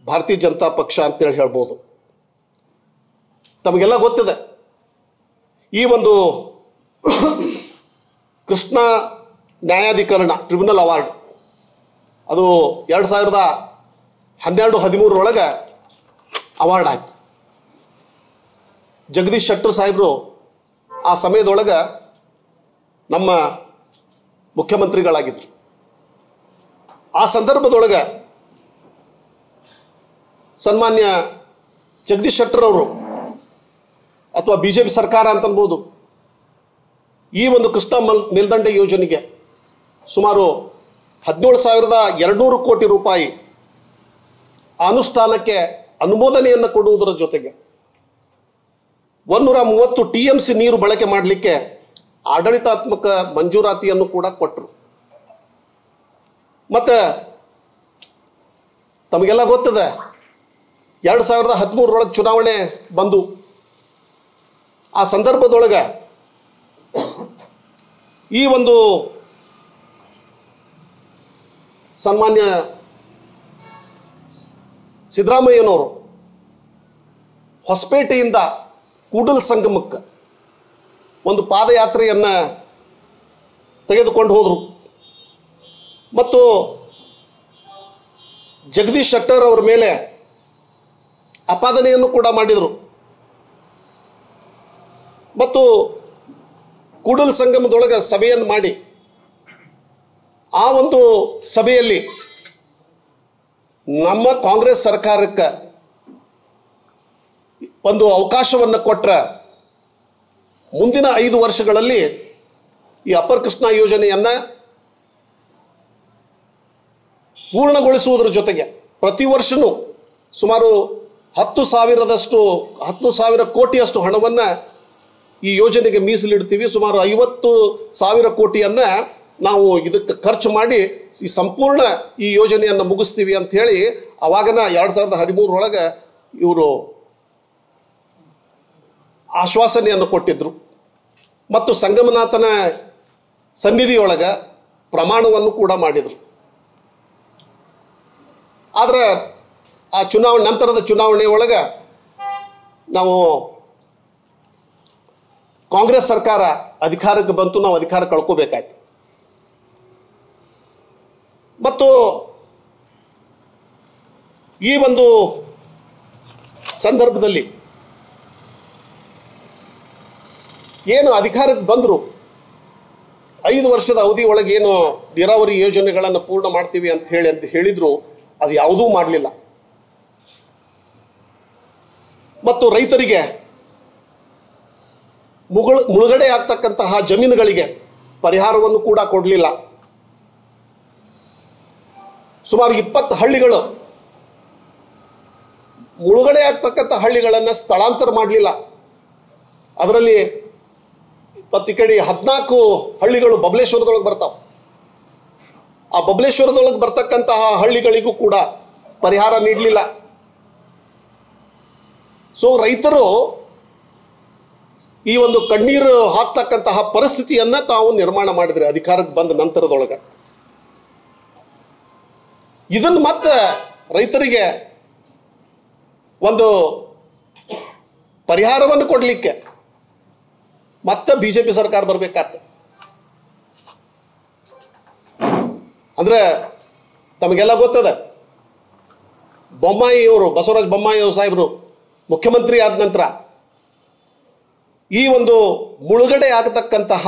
ಭಾರತೀಯ ಜನತಾ ಪಕ್ಷ ಅಂತೇಳಿ ಹೇಳ್ಬೋದು ತಮಗೆಲ್ಲ ಗೊತ್ತಿದೆ ಈ ಒಂದು ಕೃಷ್ಣ ನ್ಯಾಯಾಧಿಕರಣ ಟ್ರಿಬ್ಯುನಲ್ ಅವಾರ್ಡ್ ಅದು ಎರಡು ಸಾವಿರದ ಹನ್ನೆರಡು ಹದಿಮೂರರೊಳಗೆ ಅವಾರ್ಡ್ ಆಯಿತು ಜಗದೀಶ್ ಶೆಟ್ಟರ್ ಸಾಹೇಬರು ಆ ಸಮಯದೊಳಗೆ ನಮ್ಮ ಮುಖ್ಯಮಂತ್ರಿಗಳಾಗಿದ್ದರು ಆ ಸಂದರ್ಭದೊಳಗೆ ಸನ್ಮಾನ್ಯ ಜಗದೀಶ್ ಶೆಟ್ಟರ್ ಅವರು ಅಥವಾ ಬಿ ಜೆ ಪಿ ಸರ್ಕಾರ ಅಂತ ಅನ್ಬೋದು ಈ ಒಂದು ಕೃಷ್ಣ ಮಲ್ ಮೇಲ್ದಂಡೆ ಯೋಜನೆಗೆ ಸುಮಾರು ಹದಿನೇಳು ಸಾವಿರದ ಎರಡುನೂರು ಕೋಟಿ ರೂಪಾಯಿ ಅನುಷ್ಠಾನಕ್ಕೆ ಅನುಮೋದನೆಯನ್ನು ಕೊಡುವುದರ ಜೊತೆಗೆ ಒಂದೂರ ಮೂವತ್ತು ಟಿ ಎಂ ಸಿ ನೀರು ಬಳಕೆ ಮಾಡಲಿಕ್ಕೆ ಆಡಳಿತಾತ್ಮಕ ಮಂಜೂರಾತಿಯನ್ನು ಕೂಡ ಕೊಟ್ಟರು ಮತ್ತು ತಮಗೆಲ್ಲ ಗೊತ್ತಿದೆ ಎರಡು ಸಾವಿರದ ಹದಿಮೂರರೊಳಗೆ ಚುನಾವಣೆ ಬಂದು ಆ ಸಂದರ್ಭದೊಳಗೆ ಈ ಒಂದು ಸನ್ಮಾನ್ಯ ಸಿದ್ದರಾಮಯ್ಯನವರು ಹೊಸಪೇಟೆಯಿಂದ ಕೂಡಲ ಸಂಗಮಕ್ಕೆ ಒಂದು ಪಾದಯಾತ್ರೆಯನ್ನು ತೆಗೆದುಕೊಂಡು ಹೋದರು ಮತ್ತು ಜಗದೀಶ್ ಶೆಟ್ಟರ್ ಅವರ ಮೇಲೆ ಅಪಾದನೆಯನ್ನು ಕೂಡ ಮಾಡಿದರು ಮತ್ತು ಕೂಡಲ ಸಂಗಮದೊಳಗೆ ಸಭೆಯನ್ನು ಮಾಡಿ ಆ ಒಂದು ಸಭೆಯಲ್ಲಿ ನಮ್ಮ ಕಾಂಗ್ರೆಸ್ ಸರ್ಕಾರಕ್ಕೆ ಒಂದು ಅವಕಾಶವನ್ನು ಕೊಟ್ಟರೆ ಮುಂದಿನ ಐದು ವರ್ಷಗಳಲ್ಲಿ ಈ ಅಪರ್ ಕೃಷ್ಣ ಯೋಜನೆಯನ್ನು ಪೂರ್ಣಗೊಳಿಸುವುದರ ಜೊತೆಗೆ ಪ್ರತಿ ವರ್ಷವೂ ಸುಮಾರು ಹತ್ತು ಸಾವಿರದಷ್ಟು ಹತ್ತು ಸಾವಿರ ಕೋಟಿಯಷ್ಟು ಹಣವನ್ನು ಈ ಯೋಜನೆಗೆ ಮೀಸಲಿಡ್ತೀವಿ ಸುಮಾರು ಐವತ್ತು ಸಾವಿರ ಕೋಟಿಯನ್ನು ನಾವು ಇದಕ್ಕೆ ಖರ್ಚು ಮಾಡಿ ಈ ಸಂಪೂರ್ಣ ಈ ಯೋಜನೆಯನ್ನು ಮುಗಿಸ್ತೀವಿ ಅಂತ ಹೇಳಿ ಅವಾಗನ ಎರಡು ಸಾವಿರದ ಹದಿಮೂರರೊಳಗೆ ಇವರು ಆಶ್ವಾಸನೆಯನ್ನು ಕೊಟ್ಟಿದ್ದರು ಮತ್ತು ಸಂಗಮನಾಥನ ಸನ್ನಿಧಿಯೊಳಗೆ ಪ್ರಮಾಣವನ್ನು ಕೂಡ ಮಾಡಿದರು ಆದರೆ ಆ ಚುನಾವಣೆ ನಂತರದ ಚುನಾವಣೆ ಒಳಗೆ ನಾವು ಕಾಂಗ್ರೆಸ್ ಸರ್ಕಾರ ಅಧಿಕಾರಕ್ಕೆ ಬಂತು ನಾವು ಅಧಿಕಾರ ಕಳ್ಕೋಬೇಕಾಯ್ತು ಮತ್ತು ಈ ಒಂದು ಸಂದರ್ಭದಲ್ಲಿ ಏನು ಅಧಿಕಾರಕ್ಕೆ ಬಂದರು ಐದು ವರ್ಷದ ಅವಧಿ ಒಳಗೆ ಏನು ನೀರಾವರಿ ಯೋಜನೆಗಳನ್ನು ಪೂರ್ಣ ಮಾಡ್ತೀವಿ ಅಂತ ಹೇಳಿ ಅಂತ ಹೇಳಿದ್ರು ಅದು ಯಾವುದೂ ಮಾಡಲಿಲ್ಲ ಮತ್ತು ರೈತರಿಗೆ ಮುಗಳ ಮುಳುಗಡೆ ಆಗ್ತಕ್ಕಂತಹ ಜಮೀನುಗಳಿಗೆ ಪರಿಹಾರವನ್ನು ಕೂಡ ಕೊಡಲಿಲ್ಲ ಸುಮಾರು ಇಪ್ಪತ್ತು ಹಳ್ಳಿಗಳು ಮುಳುಗಡೆ ಆಗ್ತಕ್ಕಂಥ ಹಳ್ಳಿಗಳನ್ನು ಸ್ಥಳಾಂತರ ಮಾಡಲಿಲ್ಲ ಅದರಲ್ಲಿ ಮತ್ತು ಈ ಕಡೆ ಹದಿನಾಲ್ಕು ಹಳ್ಳಿಗಳು ಬಬಲೇಶ್ವರದೊಳಗೆ ಬರ್ತಾವೆ ಆ ಬಬಲೇಶ್ವರದೊಳಗೆ ಬರ್ತಕ್ಕಂತಹ ಹಳ್ಳಿಗಳಿಗೂ ಕೂಡ ಪರಿಹಾರ ನೀಡಲಿಲ್ಲ ಸೊ ರೈತರು ಈ ಒಂದು ಕಣ್ಣೀರು ಹಾಕ್ತಕ್ಕಂತಹ ಪರಿಸ್ಥಿತಿಯನ್ನು ತಾವು ನಿರ್ಮಾಣ ಮಾಡಿದ್ರಿ ಅಧಿಕಾರಕ್ಕೆ ಬಂದ ನಂತರದೊಳಗೆ ಇದನ್ನು ಮತ್ತೆ ರೈತರಿಗೆ ಒಂದು ಪರಿಹಾರವನ್ನು ಕೊಡಲಿಕ್ಕೆ ಮತ್ತೆ ಬಿ ಜೆ ಪಿ ಸರ್ಕಾರ ಬರಬೇಕಾಗ್ತ ಅಂದ್ರೆ ತಮಗೆಲ್ಲ ಗೊತ್ತದ ಬೊಮ್ಮಾಯಿ ಅವರು ಬಸವರಾಜ ಬೊಮ್ಮಾಯಿ ಅವರು ಸಾಹೇಬರು ಮುಖ್ಯಮಂತ್ರಿ ಆದ ನಂತರ ಈ ಒಂದು ಮುಳುಗಡೆ ಆಗತಕ್ಕಂತಹ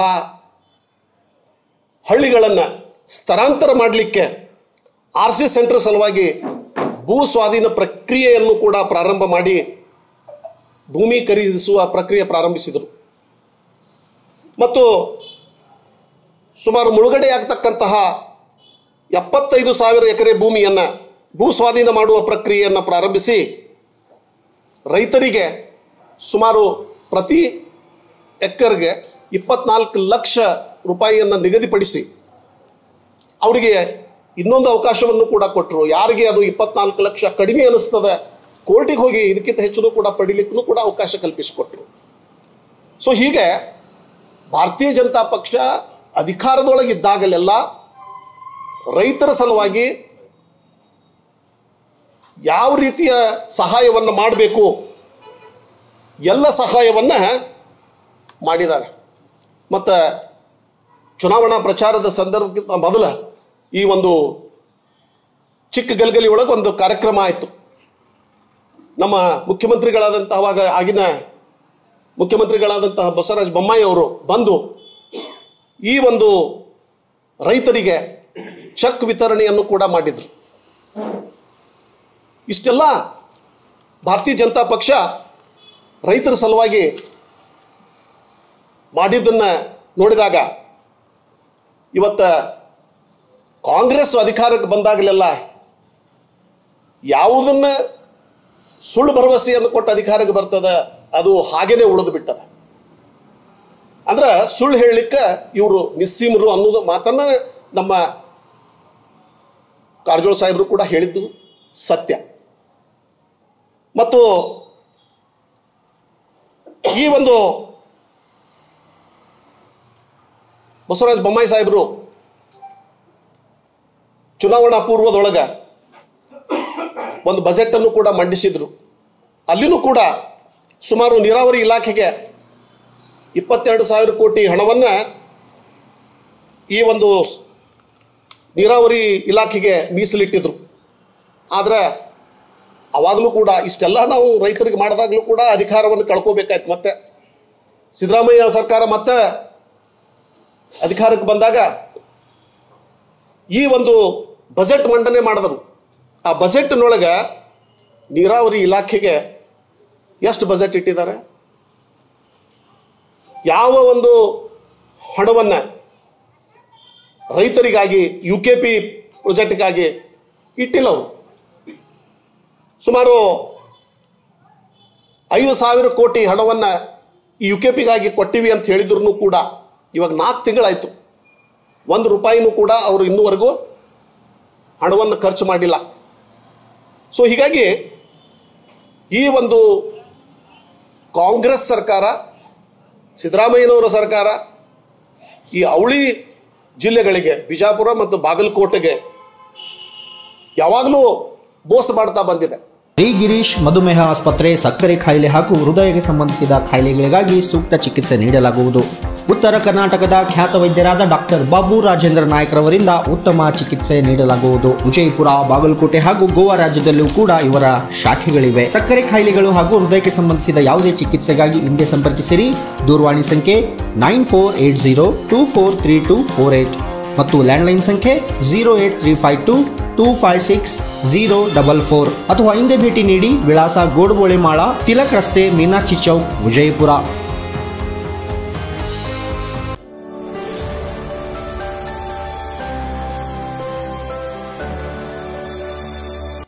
ಹಳ್ಳಿಗಳನ್ನು ಸ್ಥಳಾಂತರ ಮಾಡಲಿಕ್ಕೆ ಆರ್ ಸಿ ಸೆಂಟರ್ ಸಲುವಾಗಿ ಭೂ ಸ್ವಾಧೀನ ಪ್ರಕ್ರಿಯೆಯನ್ನು ಕೂಡ ಪ್ರಾರಂಭ ಮಾಡಿ ಭೂಮಿ ಖರೀದಿಸುವ ಪ್ರಕ್ರಿಯೆ ಪ್ರಾರಂಭಿಸಿದರು ಮತ್ತು ಸುಮಾರು ಮುಳುಗಡೆ ಆಗ್ತಕ್ಕಂತಹ ಎಪ್ಪತ್ತೈದು ಸಾವಿರ ಎಕರೆ ಭೂಮಿಯನ್ನು ಭೂ ಸ್ವಾಧೀನ ಮಾಡುವ ಪ್ರಕ್ರಿಯೆಯನ್ನು ಪ್ರಾರಂಭಿಸಿ ರೈತರಿಗೆ ಸುಮಾರು ಪ್ರತಿ ಎಕರ್ಗೆ ಇಪ್ಪತ್ನಾಲ್ಕು ಲಕ್ಷ ರೂಪಾಯಿಯನ್ನು ನಿಗದಿಪಡಿಸಿ ಅವರಿಗೆ ಇನ್ನೊಂದು ಅವಕಾಶವನ್ನು ಕೂಡ ಕೊಟ್ಟರು ಯಾರಿಗೆ ಅದು ಇಪ್ಪತ್ನಾಲ್ಕು ಲಕ್ಷ ಕಡಿಮೆ ಅನಿಸ್ತದೆ ಕೋರ್ಟಿಗೆ ಹೋಗಿ ಇದಕ್ಕಿಂತ ಹೆಚ್ಚು ಕೂಡ ಪಡಿಲಿಕ್ಕೂ ಕೂಡ ಅವಕಾಶ ಕಲ್ಪಿಸಿಕೊಟ್ರು ಸೊ ಹೀಗೆ ಭಾರತೀಯ ಜನತಾ ಪಕ್ಷ ಅಧಿಕಾರದೊಳಗಿದ್ದಾಗಲೆಲ್ಲ ರೈತರ ಸಲುವಾಗಿ ಯಾವ ರೀತಿಯ ಸಹಾಯವನ್ನು ಮಾಡಬೇಕು ಎಲ್ಲ ಸಹಾಯವನ್ನು ಮಾಡಿದ್ದಾರೆ ಮತ್ತು ಚುನಾವಣಾ ಪ್ರಚಾರದ ಸಂದರ್ಭಕ್ಕಿಂತ ಮೊದಲ ಈ ಒಂದು ಚಿಕ್ಕ ಗಲಗಲಿ ಒಳಗೆ ಒಂದು ಕಾರ್ಯಕ್ರಮ ಆಯಿತು ನಮ್ಮ ಮುಖ್ಯಮಂತ್ರಿಗಳಾದಂತಹ ಅವಾಗ ಆಗಿನ ಮುಖ್ಯಮಂತ್ರಿಗಳಾದಂತಹ ಬಸವರಾಜ ಬೊಮ್ಮಾಯಿ ಅವರು ಬಂದು ಈ ಒಂದು ರೈತರಿಗೆ ಚೆಕ್ ವಿತರಣೆಯನ್ನು ಕೂಡ ಮಾಡಿದರು ಇಷ್ಟೆಲ್ಲ ಭಾರತೀಯ ಜನತಾ ಪಕ್ಷ ರೈತರ ಸಲುವಾಗಿ ಮಾಡಿದ್ದನ್ನು ನೋಡಿದಾಗ ಇವತ್ತು ಕಾಂಗ್ರೆಸ್ ಅಧಿಕಾರಕ್ಕೆ ಬಂದಾಗಲೆಲ್ಲ ಯಾವುದನ್ನ ಸುಳ್ಳು ಭರವಸೆಯನ್ನು ಕೊಟ್ಟು ಅಧಿಕಾರಕ್ಕೆ ಬರ್ತದೆ ಅದು ಹಾಗೇನೆ ಉಳಿದು ಬಿಟ್ಟದ ಅಂದ್ರೆ ಸುಳ್ಳು ಹೇಳಲಿಕ್ಕೆ ಇವರು ನಿಸ್ಸೀಮರು ಅನ್ನೋದು ಮಾತನ್ನ ನಮ್ಮ ಕಾರಜೋಳ ಸಾಹೇಬರು ಕೂಡ ಹೇಳಿದ್ದು ಸತ್ಯ ಮತ್ತು ಈ ಒಂದು ಬಸವರಾಜ ಬೊಮ್ಮಾಯಿ ಸಾಹೇಬರು ಚುನಾವಣಾ ಪೂರ್ವದೊಳಗೆ ಒಂದು ಬಜೆಟನ್ನು ಕೂಡ ಮಂಡಿಸಿದರು ಅಲ್ಲಿನೂ ಕೂಡ ಸುಮಾರು ನೀರಾವರಿ ಇಲಾಖೆಗೆ ಇಪ್ಪತ್ತೆರಡು ಸಾವಿರ ಕೋಟಿ ಹಣವನ್ನು ಈ ಒಂದು ನೀರಾವರಿ ಇಲಾಖೆಗೆ ಮೀಸಲಿಟ್ಟಿದ್ರು ಆದರೆ ಅವಾಗಲೂ ಕೂಡ ಇಷ್ಟೆಲ್ಲ ನಾವು ರೈತರಿಗೆ ಮಾಡಿದಾಗಲೂ ಕೂಡ ಅಧಿಕಾರವನ್ನು ಕಳ್ಕೋಬೇಕಾಯ್ತು ಮತ್ತೆ ಸಿದ್ದರಾಮಯ್ಯ ಸರ್ಕಾರ ಮತ್ತೆ ಅಧಿಕಾರಕ್ಕೆ ಬಂದಾಗ ಈ ಒಂದು ಬಜೆಟ್ ಮಂಡನೆ ಮಾಡಿದರು ಆ ಬಜೆಟ್ನೊಳಗೆ ನೀರಾವರಿ ಇಲಾಖೆಗೆ ಎಷ್ಟು ಬಜೆಟ್ ಇಟ್ಟಿದ್ದಾರೆ ಯಾವ ಒಂದು ಹಣವನ್ನು ರೈತರಿಗಾಗಿ ಯು ಕೆ ಪಿ ಪ್ರಾಜೆಕ್ಟ್ಗಾಗಿ ಇಟ್ಟಿಲ್ಲ ಅವರು ಸುಮಾರು ಐದು ಸಾವಿರ ಕೋಟಿ ಹಣವನ್ನು ಈ ಯು ಕೆ ಪಿಗಾಗಿ ಕೊಟ್ಟಿವಿ ಅಂತ ಹೇಳಿದ್ರು ಕೂಡ ಇವಾಗ ನಾಲ್ಕು ತಿಂಗಳಾಯಿತು ಒಂದು ರೂಪಾಯಿನೂ ಕೂಡ ಅವರು ಇನ್ನೂವರೆಗೂ ಹಣವನ್ನು ಖರ್ಚು ಮಾಡಿಲ್ಲ ಸೊ ಹೀಗಾಗಿ ಈ ಒಂದು ಕಾಂಗ್ರೆಸ್ ಸರ್ಕಾರ ಸಿದ್ದರಾಮಯ್ಯನವರ ಸರ್ಕಾರ ಈ ಅವಳಿ ಜಿಲ್ಲೆಗಳಿಗೆ ಬಿಜಾಪುರ ಮತ್ತು ಬಾಗಲಕೋಟೆಗೆ ಯಾವಾಗಲೂ ಮೋಸ ಮಾಡ್ತಾ ಬಂದಿದೆ ಡಿ ಗಿರೀಶ್ ಮಧುಮೇಹ ಆಸ್ಪತ್ರೆ ಸಕ್ಕರೆ ಕಾಯಿಲೆ ಹಾಗೂ ಹೃದಯಕ್ಕೆ ಸಂಬಂಧಿಸಿದ ಕಾಯಿಲೆಗಳಿಗಾಗಿ ಸೂಕ್ತ ಚಿಕಿತ್ಸೆ ನೀಡಲಾಗುವುದು ಉತ್ತರ ಕರ್ನಾಟಕದ ಖ್ಯಾತ ವೈದ್ಯರಾದ ಡಾಕ್ಟರ್ ಬಾಬು ರಾಜೇಂದ್ರ ನಾಯ್ಕರವರಿಂದ ಉತ್ತಮ ಚಿಕಿತ್ಸೆ ನೀಡಲಾಗುವುದು ವಿಜಯಪುರ ಬಾಗಲಕೋಟೆ ಹಾಗೂ ಗೋವಾ ರಾಜ್ಯದಲ್ಲೂ ಕೂಡ ಇವರ ಶಾಖೆಗಳಿವೆ ಸಕ್ಕರೆ ಕಾಯಿಲೆಗಳು ಹಾಗೂ ಹೃದಯಕ್ಕೆ ಸಂಬಂಧಿಸಿದ ಯಾವುದೇ ಚಿಕಿತ್ಸೆಗಾಗಿ ಹಿಂದೆ ಸಂಪರ್ಕಿಸಿರಿ ದೂರವಾಣಿ ಸಂಖ್ಯೆ nine four eight zero two four three two four eight ಮತ್ತು ಲ್ಯಾಂಡ್ಲೈನ್ ಸಂಖ್ಯೆ zero eight three five two two five six zero double four ಅಥವಾ ಹಿಂದೆ ಭೇಟಿ ನೀಡಿ ವಿಳಾಸ ಗೋಡ್ಬೋಳೆ ಮಾಳ ತಿಲಕ್ ರಸ್ತೆ ಮೀನಾಕ್ಷಿ ಚೌಕ್ ವಿಜಯಪುರ